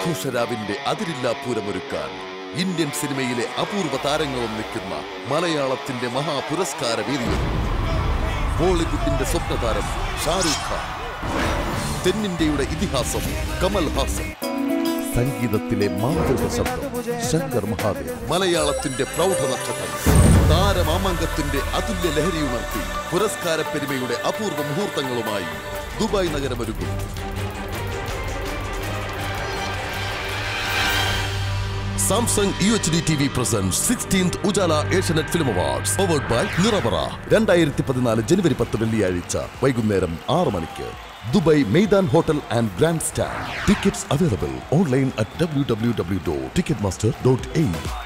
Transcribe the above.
ആഘോഷരാവിന്റെ അതിരില്ലാ പൂരമൊരുക്കാൻ Indian സിനിമയിലെ അപൂർവ താരങ്ങളും നിൽക്കുന്ന മലയാളത്തിന്റെ മഹാപുരസ്കാര വേദിയൊരുങ്ങി ബോളിവുഡിന്റെ സ്വപ്നതാരം ഷാരൂഖ് ഖാൻ തെന്നിന്ത്യയുടെ ഇതിഹാസം കമൽ ഹാസൻ സംഗീതത്തിലെ മാന്ത്രിക ശബ്ദം ശങ്കർ മഹാദേവ് മലയാളത്തിന്റെ പ്രൗഢ നക്ഷത്രം താരമാമാങ്കത്തിന്റെ അതുല്യ ലഹരിയുണർത്തി പുരസ്കാര പെരുമയുടെ അപൂർവ മുഹൂർത്തങ്ങളുമായി ദുബായ് നഗരമൊരുങ്ങും Samsung U H D T V present sixteenth Ujala Asianet film awards powered by നിറവറ രണ്ടായിരത്തി പതിനാല് ജനുവരി പത്ത് വെള്ളിയാഴ്ച വൈകുന്നേരം ആറ് മണിക്ക് Dubai Meydan hotel and grand stand tickets available online at W W W dot ticket master dot A